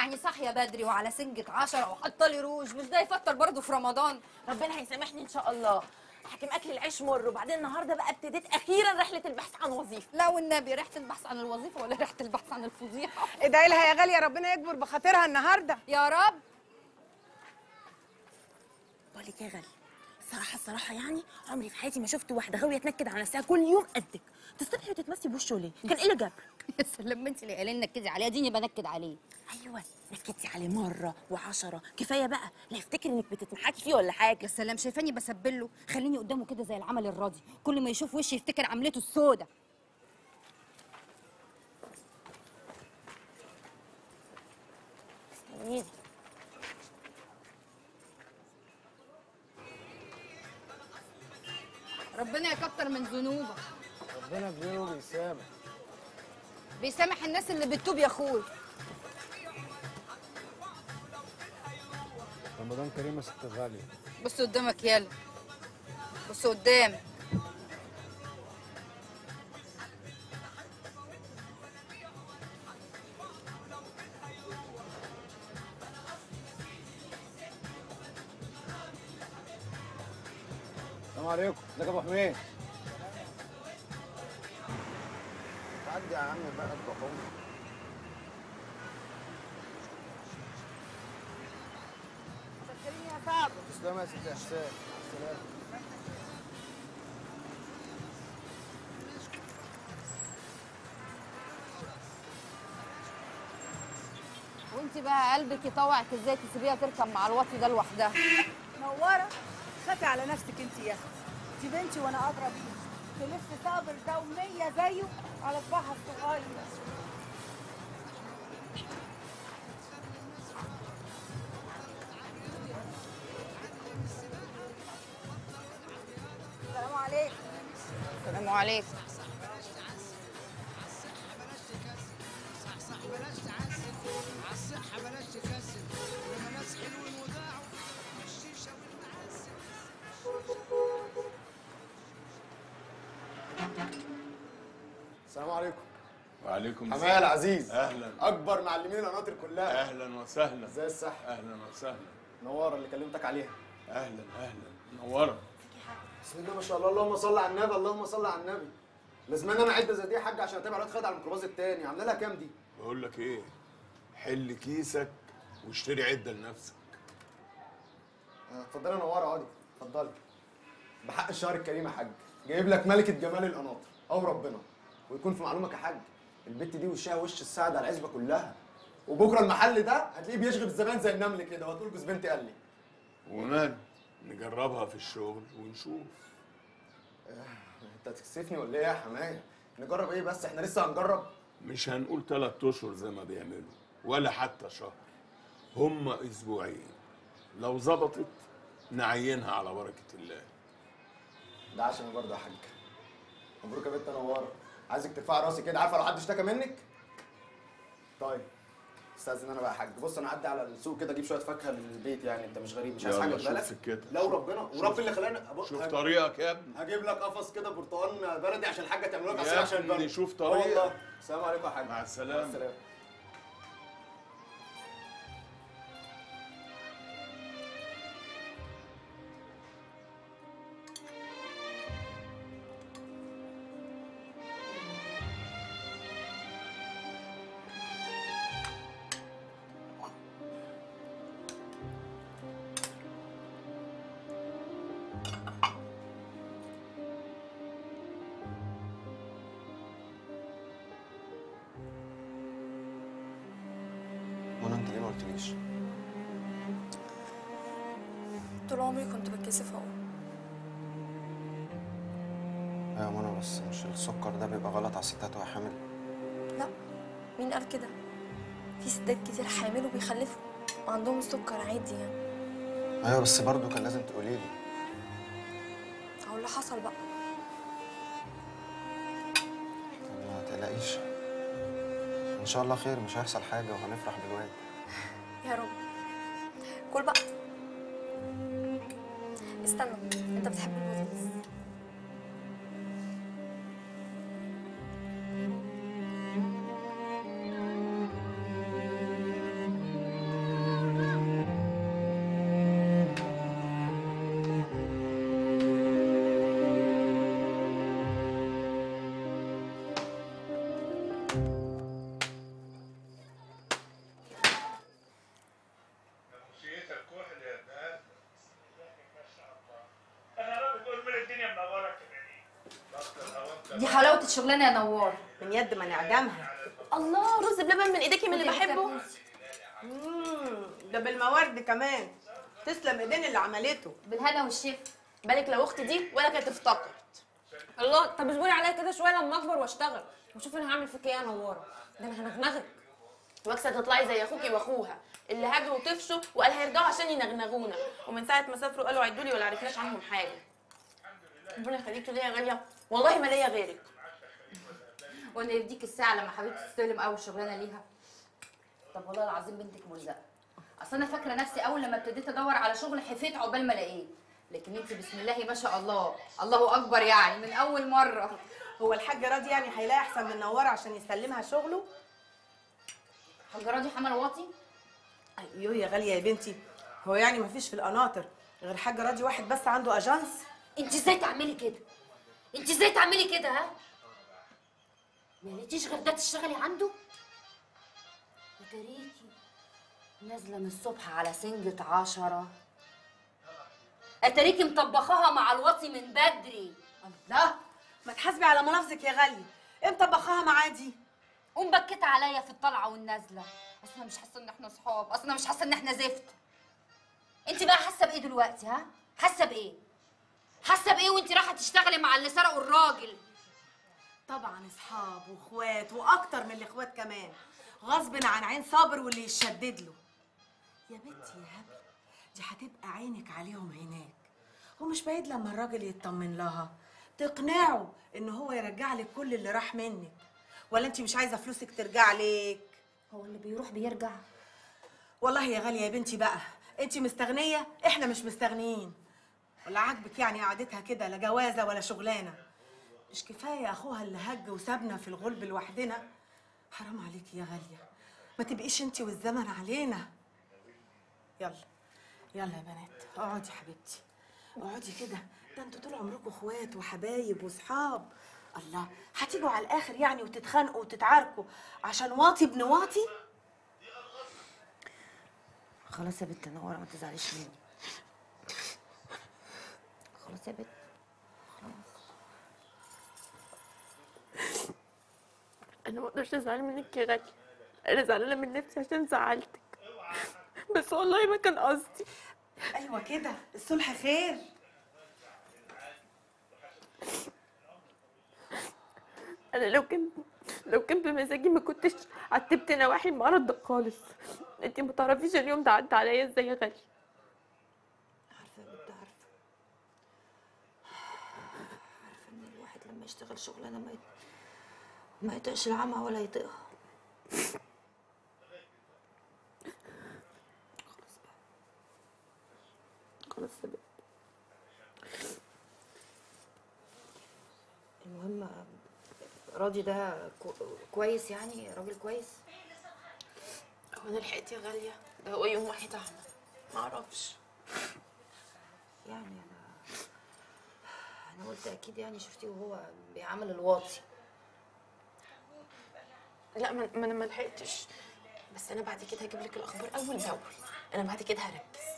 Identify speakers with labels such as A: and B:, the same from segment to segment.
A: يعني صاحيه بدري وعلى سنجة عشرة وحاطه لي روج مش ده يفطر برضه في رمضان
B: ربنا هيسامحني ان شاء الله حاكم اكل العيش مر وبعدين النهارده بقى ابتديت اخيرا رحله البحث عن وظيفه
A: لا والنبي ريحه البحث عن الوظيفه ولا ريحه البحث عن الفضيحه
C: ادعي لها يا غاليه ربنا يكبر بخاطرها النهارده
A: يا رب
B: بقول لك يا غالي الصراحه الصراحه يعني عمري في حياتي ما شفت واحده غاويه تنكد على نفسها كل يوم قدك تصطبحي وتتمسي بوشه ليه كان ايه اللي جابك
A: يا سلام انت اللي قايلين نكدي عليه اديني بنكد عليه
B: ايوه نكدتي عليه مره وعشرة كفايه بقى لا يفتكر انك بتتمحكي فيه ولا حاجه
A: يا سلام شايفاني بسبله خليني قدامه كده زي العمل الراضي كل ما يشوف وشي يفتكر عملته السودة
B: استنيني
A: ربنا يكتر من ذنوبك
D: ربنا كبير وبيسامح
A: بيسامح الناس اللي بتتوب يا اخوي
D: رمضان كريم يا ست غالية
A: بص قدامك يلا بص قدام
D: السلام عليكم ازيك يا ابو حميد عدي يا عم بقى الضحوم
C: يا صعب
D: تسلم يا ست احسان مع السلامه
A: وانت بقى قلبك يطوعك ازاي تسيبيها تركب مع الواطي ده لوحدها
C: نوره خافي على نفسك انت يا اختي دي بنتي وانا اضرب بيها تلف صابر ده ومية زيه على صباحها الصغير السلام عليكم
A: السلام عليكم
D: السلام عليكم
E: وعليكم
D: حماية العزيز
E: اهلا
D: اكبر معلمين القناطر كلها
E: اهلا وسهلا
D: ازاي الصحه
E: اهلا وسهلا
D: نوره اللي كلمتك عليها
E: اهلا اهلا منوره
D: بسم الله ما شاء الله اللهم صل على النبي اللهم صل على النبي لازم انا عده زي دي يا حاج عشان اتابع الواد خالد على الميكروباص التاني عامله لها كام دي
E: بقول لك ايه حل كيسك واشتري عده لنفسك
D: آه، اتفضلي يا نوره اقعدي اتفضلي بحق الشهر الكريم يا حاج جايب لك ملكه جمال القناطر او ربنا ويكون في معلومك يا حاج البت دي وشها وش السعد على العزبه كلها وبكره المحل ده هتلاقيه بيشغل الزبائن زي النمل كده وهتقول جوز بنتي قال لي
E: ومال نجربها في الشغل ونشوف
D: انت هتكسفني ولا ايه يا حمايه نجرب ايه بس احنا لسه هنجرب
E: مش هنقول ثلاث اشهر زي ما بيعملوا ولا حتى شهر هم اسبوعين لو ظبطت نعينها على بركه الله
D: ده عشان برضه يا حاج مبروك يا بنت نواره عايزك ترفعي راسي كده عارفه لو حد اشتكى منك طيب استاذن انا بقى يا حاج بص انا اعدي على السوق كده اجيب شويه فاكهه للبيت يعني انت مش غريب مش عايز
E: يلا
D: حاجه
E: شوف
D: بالك
E: سكتك.
D: لو ربنا ورب اللي خلاني أبص-
E: شوف
D: هج-
E: طريقك يا ابني
D: هجيب لك قفص كده برتقال بلدي عشان الحاجه تعمل لك
E: يا
D: عصير عشان
E: ابني
D: البرد
E: شوف
D: آه والله.
E: طريقك.
D: السلام عليكم يا حاج
E: مع السلامة.
D: مع السلامه منى انت ليه ما قلتليش؟
F: طول عمري كنت بتكسف اقول
D: ايوه منى بس مش السكر ده بيبقى غلط على الستات وهي حامل
F: لا مين قال كده في ستات كتير حامل وبيخلفوا وعندهم السكر عادي يعني
D: ايوه بس برضه كان لازم تقولي لي
F: اهو اللي حصل بقى
D: ما تقلقيش ان شاء الله خير مش هيحصل حاجه وهنفرح بالواد
F: يا رب كل بقى استنى انت بتحب البطاطس
A: ظبط الشغلانه يا نوار
C: من يد ما نعدمها
B: الله رز بلبن من ايديكي من اللي
A: خدي
B: بحبه
A: بوسي.
C: مم، ده بالموارد كمان تسلم ايدين اللي عملته
A: بالهنا والشفا
B: بالك لو اختي دي ولا كانت افتكرت
F: الله طب اصبري عليا كده شويه لما اكبر واشتغل وشوف انا هعمل فيك ايه يا نواره ده انا هنغنغك
B: واكسه تطلعي زي اخوكي واخوها اللي هاجروا وطفشوا وقال هيرجعوا عشان ينغنغونا ومن ساعه ما سافروا قالوا عدوا لي ولا عرفناش عنهم حاجه ربنا يخليكي ليا يا غاليه والله ما ليا غيرك
A: وانا يديك الساعه لما حبيبتي تستلم اول شغلانه ليها طب والله العظيم بنتك مرزقه اصل انا فاكره نفسي اول لما ابتديت ادور على شغل حفيت عقبال ما الاقيه لكن انت بسم الله ما شاء الله الله اكبر يعني من اول مره
C: هو الحاج راضي يعني هيلاقي احسن من نوار عشان يسلمها شغله
A: حاجه راضي حمل واطي
C: ايوه يا غاليه يا بنتي هو يعني مفيش في القناطر غير حاج راضي واحد بس عنده اجانس
A: انت ازاي تعملي كده انت ازاي تعملي كده ها ما لقيتيش غير ده تشتغلي عنده وتريكي نازله من الصبح على سنجة عشرة اتريكي مطبخاها مع الواطي من بدري الله
C: ما تحاسبي على منافسك يا غاليه امتى طبخاها معاه دي
A: قوم بكت عليا في الطلعه والنازله اصل انا مش حاسه ان احنا صحاب اصل انا مش حاسه ان احنا زفت انت بقى حاسه بايه دلوقتي ها حاسه بايه حاسه بايه وانت رايحه تشتغلي مع اللي سرقوا الراجل
C: طبعا اصحاب واخوات واكتر من الاخوات كمان غصب عن عين صابر واللي يشدد له يا بنتي يا هبل دي هتبقى عينك عليهم هناك ومش بعيد لما الراجل يطمن لها تقنعه ان هو يرجع لك كل اللي راح منك ولا انت مش عايزه فلوسك ترجع لك
A: هو اللي بيروح بيرجع
C: والله يا غاليه يا بنتي بقى انت مستغنيه احنا مش مستغنيين ولا عاجبك يعني قعدتها كده لا جوازه ولا شغلانه مش كفايه اخوها اللي هج وسابنا في الغلب لوحدنا حرام عليكي يا غاليه ما تبقيش انت والزمن علينا يلا يلا يا بنات اقعدي يا حبيبتي اقعدي كده ده انتوا طول عمركم اخوات وحبايب وصحاب الله هتيجوا على الاخر يعني وتتخانقوا وتتعاركوا عشان واطي ابن واطي
A: خلاص يا بنت نوره ما تزعليش مني خلاص يا بنت
B: انا ما اقدرش ازعل منك يا غاليه انا زعلانه من نفسي عشان زعلتك بس والله ما كان قصدي
C: ايوه كده الصلح خير
B: انا لو كان لو كان بمزاجي ما كنتش عتبت نواحي المرض ده خالص انت ما تعرفيش اليوم ده عدى عليا ازاي يا غاليه
A: عارفه يا بنت عارفه عارفه ان الواحد لما يشتغل شغلانه ما يط... ما يطيقش العمى ولا يطيقها خلاص بقى خلاص يا بنت المهم راضي ده كو... كويس يعني راجل كويس
B: هو انا لحقت يا غاليه ده هو يوم واحد اعمى ما اعرفش
A: يعني انا انا قلت اكيد يعني شفتيه وهو بيعمل الواطي
B: لا ما ما انا ما لحقتش بس انا بعد كده هجيب لك الاخبار اول باول انا بعد كده هركز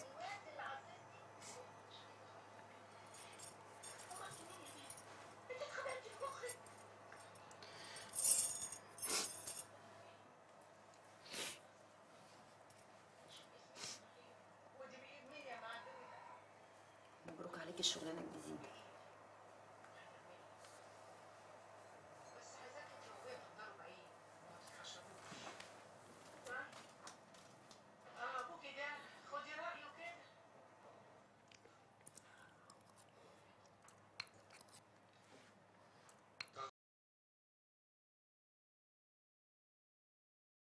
A: مبروك عليك الشغلانه